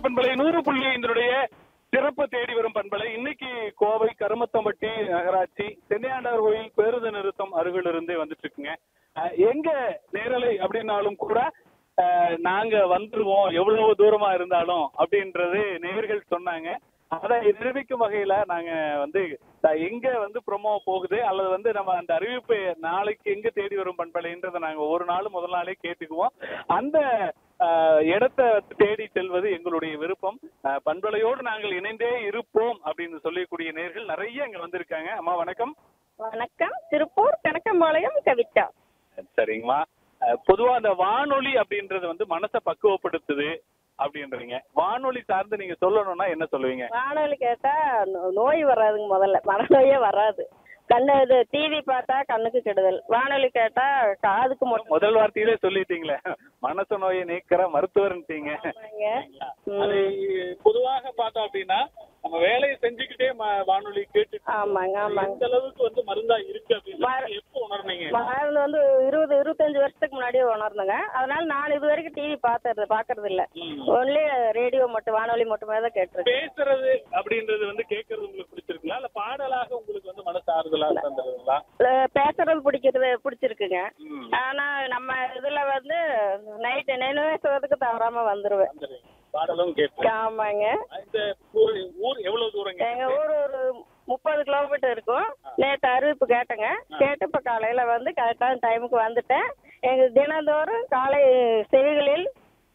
பண்பலை நூறு புள்ளி இதனுடைய சிறப்பு தேடி வரும் பண்பலை இன்னைக்கு கோவை கருமத்தம்பட்டி நகராட்சி சென்னையாண்டார் கோயில் பேருந்து நிறுத்தம் அருகில் இருந்தே வந்துட்டு இருக்குங்க அஹ், எங்க நேரலை அப்படின்னாலும் கூட அஹ், நாங்க வந்துருவோம் எவ்வளவு தூரமா இருந்தாலும் அப்படின்றது நேயர்கள் சொன்னாங்க அதை நிரூபிக்கும் வகையில நாங்க வந்து த- எங்க வந்து ப்ரொமோ போகுது அல்லது வந்து நம்ம அந்த அறிவிப்பு நாளைக்கு எங்க தேடி வரும் பண்பலைன்றதை நாங்க ஒரு நாள் முதல் நாளே கேட்டுக்குவோம் அந்த ஆஹ், இடத்தை தேடி செல்வது எங்களுடைய விருப்பம் ஆஹ், பண்பலையோடு நாங்கள் இணைந்தே இருப்போம் அப்படின்னு சொல்லக்கூடிய நேர்கள் நிறைய இங்க வந்திருக்காங்க அம்மா வணக்கம் வணக்கம் திருப்பூர் கணக்கம்பாளையம் கவிதா சரிங்கம்மா ஆஹ், பொதுவா அந்த வானொலி அப்படின்றது வந்து மனசை பக்குவப்படுத்துது அப்படின்றீங்க வானொலி சார்ந்து நீங்க சொல்லணும்னா என்ன சொல்லுவீங்க வானொலி கேட்டா நோ- நோய் வராதுங்க முதல்ல மனநோயே வராது கண்ணு இது டிவி பார்த்தா கண்ணுக்கு கெடுதல் வானொலி கேட்டா காதுக்கு மட்டும் முதல் வார்த்தையிலே சொல்லிட்டீங்களே மனசு நோயை நீக்கிற மருத்துவர்ன்ட்டீங்க அது பொதுவாக பார்த்தோம் அப்படின்னா நம்ம வேலையை செஞ்சுக்கிட்டே ம- வானொலி கேட்டுட்டு ஆமாங்க ஆமாங்க எந்த அளவுக்கு வந்து மருந்தா இருக்கு அப்படின்னு மரு- எப்போ உணர்ந்தீங்க மருந்து வந்து இருபது இருபத்தஞ்சு வருஷத்துக்கு முன்னாடியே உணர்ந்தேங்க அதனால நான் இது வரைக்கும் டிவி பார்த்தது பாக்குறது இல்ல ம். ஒன்லி ரேடியோ மட்டும் வானொலி மட்டுமே தான் கேட்டிருக்கேன் பேசுறது அப்படின்றது வந்து கேட்கறது உங்களுக்கு பிடிச்சிருக்குங்களா இல்ல பாடலாக உங்களுக்கு வந்து மனசு ஆறுதலா தந்துருங்களா அஹ் பேசுறது பிடிக்கிறது பிடிச்சிருக்குங்க ம். ஆனா நம்ம இதுல வந்து நைட்டு நினைவேசுவதுக்கு தவறாம வந்துருவேன் வந்துடுறீங்க. பாடலும் கேட்டு ஆமாங்க இந்த ஊர் ஊர் எவ்வளவு தூரங்க எங்க ஊர் ஒரு முப்பது கிலோமீட்டர் இருக்கும் நேற்று அறிவிப்பு கேட்டேங்க கேட்டு இப்ப காலையில வந்து கரெக்டான டைமுக்கு வந்துட்டேன் எங்க தினந்தோறும் காலை செவிகளில்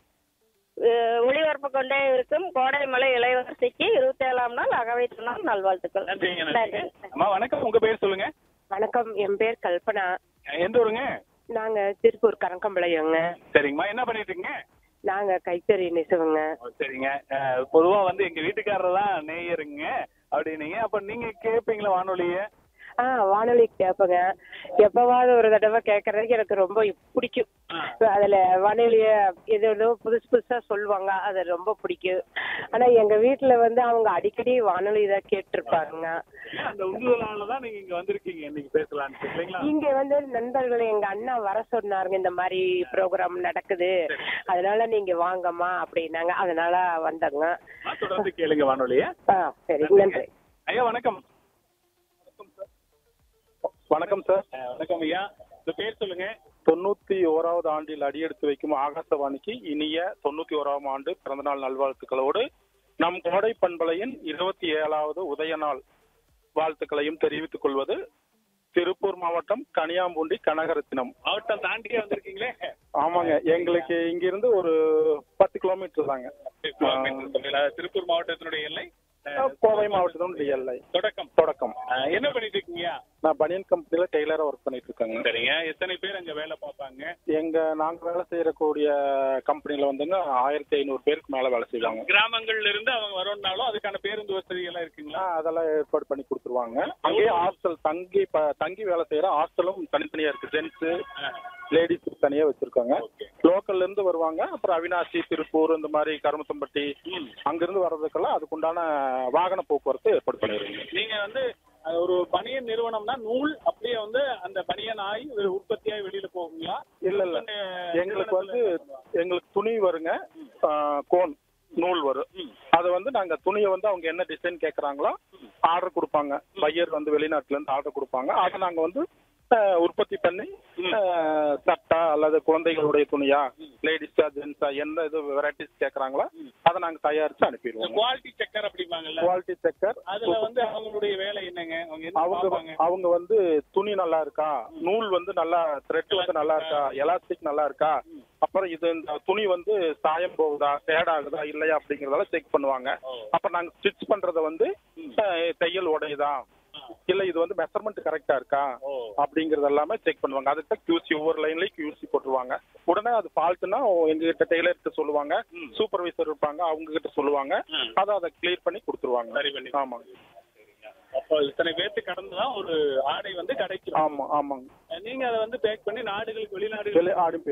அஹ், ஒளிபரப்பு கொண்டே இருக்கும் கோடைமலை இளையவரசிக்கு இருபத்தி ஏழாம் நாள் அகவை திருநாள் நல்வாழ்த்துக்கள் நன்றிங்க நன்றி நன்றிங்க அம்மா வணக்கம் உங்க பேர் சொல்லுங்க வணக்கம் என் பேர் கல்பனா எந்த ஊருங்க நாங்க திருப்பூர் கணக்கம்பாளையங்க சரிங்கம்மா என்ன பண்ணிட்டு இருக்கீங்க நாங்க கைத்தறி நெசவுங்க ஓ, சரிங்க அஹ், பொதுவா வந்து எங்க வீட்டுக்காரர் தான் நேயருங்க அப்படின்னீங்க அப்ப நீங்க கேட்பீங்களா வானொலிய ஆ வானொலி கேட்பேங்க எப்பவாவது ஒரு தடவை கேட்கறதுக்கு எனக்கு ரொம்ப பிடிக்கும் அதுல வானொலிய எது ஏதோ புதுசு புதுசா சொல்லுவாங்க அது ரொம்ப பிடிக்கும் ஆனா எங்க வீட்டுல வந்து அவங்க அடிக்கடி வானொலி தான் கேட்டிருப்பாங்க அந்த உந்துதலால தான் நீங்க இங்க வந்திருக்கீங்க இன்னைக்கு பேசலாம்னு இல்லைங்களா இங்க வந்து நண்பர்கள் எங்க அண்ணா வர சொன்னாருங்க இந்த மாதிரி ப்ரோக்ராம் நடக்குது அதனால நீங்க வாங்கம்மா அப்படின்னாங்க அதனால வந்தங்க ஆ, தொடர்ந்து கேளுங்க வானொலிய ஆ சரி நன்றி ஐயா வணக்கம் வணக்கம் சார் அஹ், வணக்கம் ஐயா இந்த பேர் சொல்லுங்க தொண்ணூத்தி ஓராவது ஆண்டில் அடியெடுத்து வைக்கும் ஆகாசவாணிக்கு இனிய தொண்ணூத்தி ஓராம் ஆண்டு பிறந்தநாள் நல்வாழ்த்துக்களோடு நம் கோடை பண்பலையின் இருபத்தி ஏழாவது உதய நாள் வாழ்த்துக்களையும் தெரிவித்துக் கொள்வது திருப்பூர் மாவட்டம் கனியாம்பூண்டி கனகரத்தினம் மாவட்டம் தாண்டியே வந்திருக்கீங்களே ஆமாங்க எங்களுக்கு இங்கிருந்து ஒரு பத்து கிலோமீட்டர் தாங்க கிலோமீட்டர் சொல்லுங்க. திருப்பூர் மாவட்டத்தினுடைய எல்லை அஹ், கோவை மாவட்டத்தினுடைய எல்லை தொடக்கம் தொடக்கம் அஹ், என்ன பண்ணிட்டு இருக்கீங்க நான் பனியன் கம்பெனில டெய்லரா ஒர்க் பண்ணிட்டு இருக்கேங்க சரிங்க எத்தனை பேர் அங்க வேலை பார்ப்பாங்க எங்க நாங்க வேலை செய்யக்கூடிய கம்பெனில வந்துங்க ஆயிரத்தி ஐநூறு பேருக்கு மேல வேலை செய்வாங்க கிராமங்கள்ல இருந்து அவங்க வரணும்னாலும் அதுக்கான பேருந்து வசதி எல்லாம் ஆ, இருக்குங்களா அதெல்லாம் ஏற்பாடு பண்ணி கொடுத்துருவாங்க அங்கேயே ஹாஸ்டல் தங்கி ப- தங்கி வேலை செய்யற ஹாஸ்டலும் தனித்தனியா இருக்கு ஜென்ஸ் லேடிஸ் தனியா வச்சிருக்காங்க லோக்கல்ல இருந்து வருவாங்க அப்புறம் அவினாசி திருப்பூர் இந்த மாதிரி கருமத்தம்பட்டி அங்கிருந்து வர்றதுக்கெல்லாம் அதுக்குண்டான வாகன போக்குவரத்து ஏற்பாடு பண்ணிடுங்க நீங்க வந்து அஹ், ஒரு பனியன் நிறுவனம்னா நூல் அப்படியே வந்து அந்த பனியன் ஆகி ஒரு உற்பத்தியாகி வெளியில போகுங்களா இல்ல இல்ல அஹ், எங்களுக்கு வந்து எங்களுக்கு துணி வருங்க ஆ, கோன் நூல் வரும் அதை வந்து நாங்க துணியை வந்து அவங்க என்ன டிசைன் கேக்குறாங்களோ ஆர்டர் கொடுப்பாங்க பையர் வந்து வெளிநாட்டுல இருந்து ஆர்டர் கொடுப்பாங்க அதை நாங்க வந்து ஆ, உற்பத்தி பண்ணி ஆ, சட்டை அல்லது குழந்தைகளுடைய துணியா லேடிஸா ஜென்ஸா என்ன இது வெரைட்டிஸ் கேக்குறாங்களோ அதை நாங்க தயாரிச்சு இந்த அனுப்பிடுவோம் குவாலிட்டி செக்கர் அப்படிம்பாங்கல்ல குவாலிட்டி செக்கர் அதுல வந்து அவங்களுடைய வேலை என்னங்க அவங்க என்ன அவங்க பார்ப்பாங்க அவங்க வந்து துணி நல்லா இருக்கா நூல் வந்து நல்லா த்ரெட் வந்து நல்லா இருக்கா எலாஸ்டிக் நல்லா இருக்கா அப்புறம் இது இந்த துணி வந்து சாயம் போகுதா சேட் ஆகுதா இல்லையா அப்படிங்கறதெல்லாம் செக் பண்ணுவாங்க அப்ப நாங்க ஸ்டிச் பண்றத வந்து அஹ், தையல் உடையுதா இல்ல இது வந்து மெஷர்மெண்ட் கரெக்டா இருக்கா அப்படிங்கறது எல்லாமே செக் பண்ணுவாங்க அதுக்கு கியூசி ஒவ்வொரு லைன்லயும் கியூசி போட்டுருவாங்க உடனே அது ஃபால்ட்னா எங்க கிட்ட டெய்லர் கிட்ட சொல்லுவாங்க சூப்பர்வைசர் இருப்பாங்க அவங்க கிட்ட சொல்லுவாங்க அதை அதை கிளியர் பண்ணி கொடுத்துருவாங்க சரி பண்ணி ஆமாங்க அப்போ இத்தனை பேர்த்து கடந்துதான் ஒரு ஆடை வந்து கிடைக்கும் ஆமா ஆமாங்க நீங்க அதை வந்து பேக் பண்ணி நாடுகளுக்கு வெளிநாடுகளுக்கு வெளி ஆடி